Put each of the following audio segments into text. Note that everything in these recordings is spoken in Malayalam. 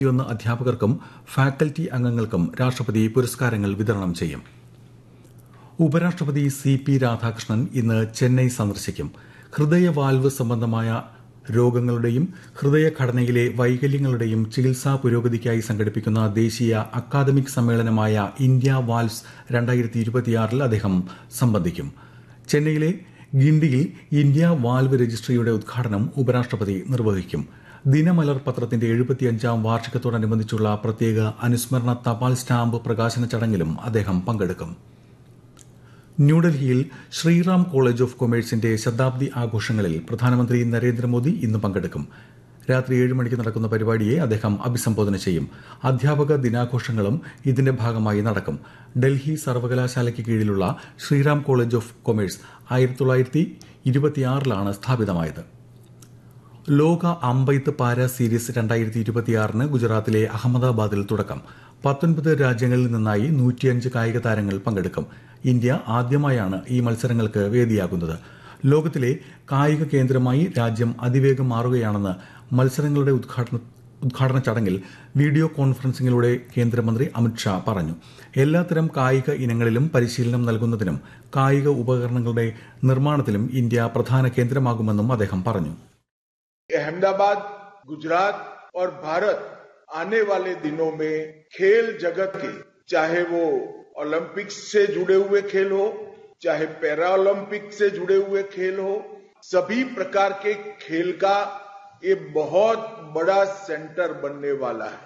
ഒന്ന് അധ്യാപകർക്കും ഫാക്കൽറ്റി അംഗങ്ങൾക്കും രാഷ്ട്രപതി പുരസ്കാരങ്ങൾ വിതരണം ചെയ്യും ഉപരാഷ്ട്രപതി സി പി രാധാകൃഷ്ണൻ ഇന്ന് ചെന്നൈ സന്ദർശിക്കും ഹൃദയവാൽവ് സംബന്ധമായ രോഗങ്ങളുടെയും ഹൃദയഘടനയിലെ വൈകല്യങ്ങളുടെയും ചികിത്സാ പുരോഗതിക്കായി സംഘടിപ്പിക്കുന്ന ദേശീയ അക്കാദമിക് സമ്മേളനമായ ഇന്ത്യ വാൽവ്സ് രണ്ടായിരത്തി ഇരുപത്തിയാറിൽ അദ്ദേഹം സംബന്ധിക്കും ചെന്നൈയിലെ ഗിണ്ടിയിൽ ഇന്ത്യ വാൽവ് രജിസ്ട്രിയുടെ ഉദ്ഘാടനം ഉപരാഷ്ട്രപതി നിർവഹിക്കും ദിനമലർ പത്രത്തിന്റെ എഴുപത്തിയഞ്ചാം വാർഷികത്തോടനുബന്ധിച്ചുള്ള പ്രത്യേക അനുസ്മരണ തപാൽ സ്റ്റാമ്പ് പ്രകാശന ചടങ്ങിലും അദ്ദേഹം പങ്കെടുക്കും ന്യൂഡൽഹിയിൽ ശ്രീറാം കോളേജ് ഓഫ് കൊമേഴ്സിന്റെ ശതാബ്ദി ആഘോഷങ്ങളിൽ പ്രധാനമന്ത്രി നരേന്ദ്രമോദി ഇന്ന് പങ്കെടുക്കും രാത്രി ഏഴ് മണിക്ക് നടക്കുന്ന പരിപാടിയെ അദ്ദേഹം അഭിസംബോധന ചെയ്യും അധ്യാപക ദിനാഘോഷങ്ങളും ഇതിന്റെ ഭാഗമായി നടക്കും ഡൽഹി സർവകലാശാലയ്ക്ക് കീഴിലുള്ള ശ്രീറാം കോളേജ് ഓഫ് കൊമേഴ്സ് ആയിരത്തി തൊള്ളായിരത്തി ഇരുപത്തിയാറിലാണ് സ്ഥാപിതമായത് ലോക അമ്പെയ്ത്ത് പാര സീരീസ് രണ്ടായിരത്തി ഇരുപത്തിയാറിന് ഗുജറാത്തിലെ അഹമ്മദാബാദിൽ തുടക്കം പത്തൊൻപത് രാജ്യങ്ങളിൽ നിന്നായി നൂറ്റിയഞ്ച് കായിക താരങ്ങൾ പങ്കെടുക്കും ഇന്ത്യ ആദ്യമായാണ് ഈ മത്സരങ്ങൾക്ക് വേദിയാകുന്നത് ലോകത്തിലെ കായിക കേന്ദ്രമായി രാജ്യം അതിവേഗം മാറുകയാണെന്ന് മത്സരങ്ങളുടെ ഉദ്ഘാടന ഉദ്ഘാടന ചടങ്ങിൽ വീഡിയോ കോൺഫറൻസിംഗിലൂടെ കേന്ദ്രമന്ത്രി അമിത്ഷാ പറഞ്ഞു എല്ലാത്തരം കായിക ഇനങ്ങളിലും പരിശീലനം നൽകുന്നതിനും കായിക ഉപകരണങ്ങളുടെ നിർമ്മാണത്തിലും ഇന്ത്യ പ്രധാന കേന്ദ്രമാകുമെന്നും അദ്ദേഹം പറഞ്ഞു अहमदाबाद गुजरात और भारत आने वाले दिनों में खेल जगत के चाहे वो ओलंपिक्स से जुड़े हुए खेल हो चाहे पैरा ओलंपिक से जुड़े हुए खेल हो सभी प्रकार के खेल का ये बहुत बड़ा सेंटर बनने वाला है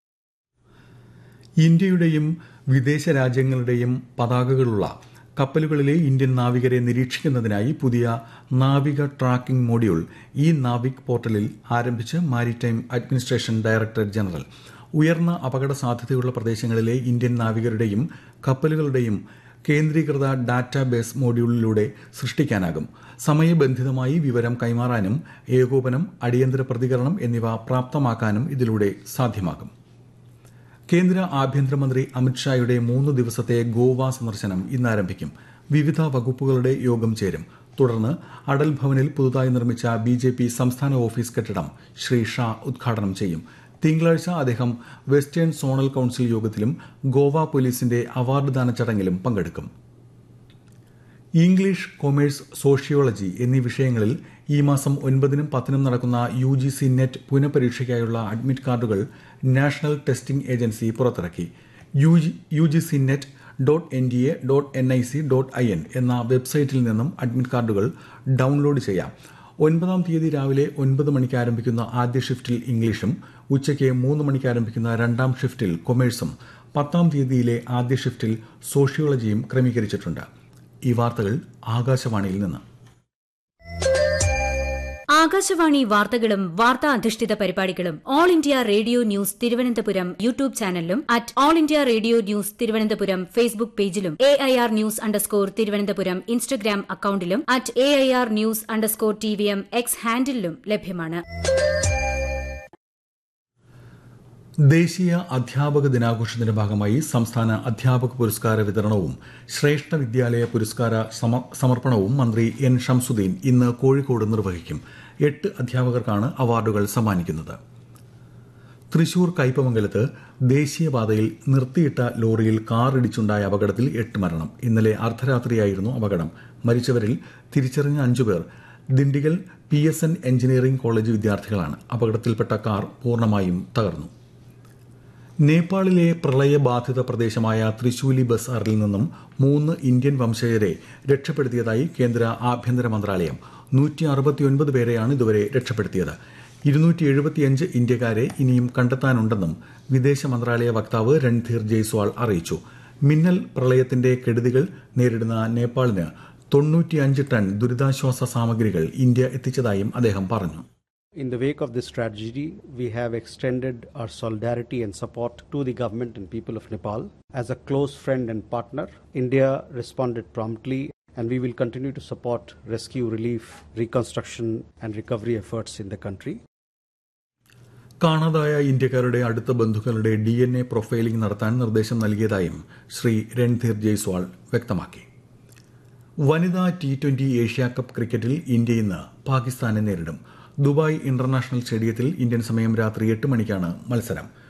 ഇന്ത്യയുടെയും വിദേശ രാജ്യങ്ങളുടെയും പതാകകളുള്ള കപ്പലുകളിലെ ഇന്ത്യൻ നാവികരെ നിരീക്ഷിക്കുന്നതിനായി പുതിയ നാവിക ട്രാക്കിംഗ് മൊഡ്യൂൾ ഈ നാവിക് പോർട്ടലിൽ ആരംഭിച്ച് മാരിടൈം അഡ്മിനിസ്ട്രേഷൻ ഡയറക്ടർ ജനറൽ ഉയർന്ന അപകട സാധ്യതയുള്ള പ്രദേശങ്ങളിലെ ഇന്ത്യൻ നാവികരുടെയും കപ്പലുകളുടെയും കേന്ദ്രീകൃത ഡാറ്റാബേസ് മൊഡ്യൂളിലൂടെ സൃഷ്ടിക്കാനാകും സമയബന്ധിതമായി വിവരം കൈമാറാനും ഏകോപനം അടിയന്തര പ്രതികരണം എന്നിവ പ്രാപ്തമാക്കാനും ഇതിലൂടെ സാധ്യമാകും കേന്ദ്ര ആഭ്യന്തരമന്ത്രി അമിത്ഷായുടെ മൂന്ന് ദിവസത്തെ ഗോവ സന്ദർശനം ഇന്ന് ആരംഭിക്കും വിവിധ വകുപ്പുകളുടെ യോഗം ചേരും തുടർന്ന് അടൽ ഭവനിൽ പുതുതായി നിർമ്മിച്ച ബി ജെ പി സംസ്ഥാന ഓഫീസ് കെട്ടിടം ശ്രീ ഷാ ഉദ്ഘാടനം ചെയ്യും തിങ്കളാഴ്ച അദ്ദേഹം വെസ്റ്റേൺ സോണൽ കൌൺസിൽ യോഗത്തിലും ഗോവ പോലീസിന്റെ അവാർഡ് ദാന ചടങ്ങിലും പങ്കെടുക്കും ഇംഗ്ലീഷ് കൊമേഴ്സ് സോഷ്യോളജി എന്നീ വിഷയങ്ങളിൽ ഈ മാസം ഒൻപതിനും പത്തിനും നടക്കുന്ന യു ജി സി നെറ്റ് പുനഃപരീക്ഷയ്ക്കായുള്ള അഡ്മിറ്റ് കാർഡുകൾ നാഷണൽ ടെസ്റ്റിംഗ് ഏജൻസി പുറത്തിറക്കി U G C net dot N D A dot N I C dot I N എന്ന വെബ്സൈറ്റിൽ നിന്നും അഡ്മിറ്റ് കാർഡുകൾ ഡൌൺലോഡ് ചെയ്യാം ഒൻപതാം തീയതി രാവിലെ ഒൻപത് മണിക്ക് ആരംഭിക്കുന്ന ആദ്യ ഷിഫ്റ്റിൽ ഇംഗ്ലീഷും ഉച്ചയ്ക്ക് മൂന്ന് മണിക്ക് ആരംഭിക്കുന്ന രണ്ടാം ഷിഫ്റ്റിൽ കൊമേഴ്സും പത്താം തീയതിയിലെ ആദ്യ ഷിഫ്റ്റിൽ സോഷ്യോളജിയും ക്രമീകരിച്ചിട്ടുണ്ട് ഈ വാർത്തകൾ ആകാശവാണിയിൽ നിന്ന് ആകാശവാണി വാർത്തകളും വാർത്താ അധിഷ്ഠിത പരിപാടികളും all India radio news Thiruvananthapuram YouTube ചാനലിലും at all India radio news Thiruvananthapuram Facebook പേജിലും A I R news underscore Thiruvananthapuram Instagram അക്കൌണ്ടിലും at A I R news underscore T V M X ഹാൻഡിലും ലഭ്യമാണ് ദേശീയ അധ്യാപക ദിനാഘോഷത്തിന്റെ ഭാഗമായി സംസ്ഥാന അധ്യാപക പുരസ്കാര വിതരണവും ശ്രേഷ്ഠ വിദ്യാലയ പുരസ്കാര സമർപ്പണവും മന്ത്രി എൻ ഷംസുദ്ദീൻ ഇന്ന് കോഴിക്കോട് നിർവഹിക്കും എട്ട് അധ്യാപകർക്കാണ് അവാർഡുകൾ സമ്മാനിക്കുന്നത് തൃശൂർ കയ്പമംഗലത്ത് ദേശീയപാതയിൽ നിർത്തിയിട്ട ലോറിയിൽ കാർ ഇടിച്ചുണ്ടായ അപകടത്തിൽ എട്ട് മരണം ഇന്നലെ അർദ്ധരാത്രിയായിരുന്നു അപകടം മരിച്ചവരിൽ തിരിച്ചറിഞ്ഞ അഞ്ചുപേർ Dindigul P S N engineering college വിദ്യാർത്ഥികളാണ് അപകടത്തിൽപ്പെട്ട കാർ പൂർണ്ണമായും തകർന്നു നേപ്പാളിലെ പ്രളയബാധിത പ്രദേശമായ ത്രിശൂലി ബസാറിൽ നിന്നും മൂന്ന് ഇന്ത്യൻ വംശജരെ രക്ഷപ്പെടുത്തിയതായി കേന്ദ്ര ആഭ്യന്തര മന്ത്രാലയം നൂറ്റി അറുപത്തിയൊൻപത് പേരെയാണ് ഇതുവരെ രക്ഷപ്പെടുത്തിയത് ഇരുന്നൂറ്റി എഴുപത്തിയഞ്ച് ഇന്ത്യക്കാരെ ഇനിയും കണ്ടെത്താനുണ്ടെന്നും വിദേശ മന്ത്രാലയ വക്താവ് രൺധീർ ജയ്സ്വാൾ അറിയിച്ചു മിന്നൽ പ്രളയത്തിന്റെ കെടുതികൾ നേരിടുന്ന നേപ്പാളിന് തൊണ്ണൂറ്റിയഞ്ച് ടൺ ദുരിതാശ്വാസ സാമഗ്രികൾ ഇന്ത്യ എത്തിച്ചതായും അദ്ദേഹം പറഞ്ഞു In the wake of this tragedy, we have extended our solidarity and support to the government and people of Nepal. As a close friend and partner, India responded promptly and we will continue to support rescue, relief, reconstruction, and recovery efforts in the country. കാണാതായ ഇന്ത്യക്കാരുടെ അടുത്ത ബന്ധുക്കളുടെ ഡി എൻ എ പ്രൊഫൈലിംഗ് നടത്താൻ നിർദ്ദേശം നൽകിയതായും ശ്രീ രൺധീർ ജയ്സ്വാൾ വ്യക്തമാക്കി വനിതാ ടി ട്വന്റി ഏഷ്യാകപ്പ് ക്രിക്കറ്റിൽ ഇന്ത്യ ഇന്ന് പാകിസ്ഥാനെ നേരിടും ദുബായ് ഇന്റർനാഷണൽ സ്റ്റേഡിയത്തിൽ ഇന്ത്യൻ സമയം രാത്രി എട്ട് മണിക്കാണ് മത്സരം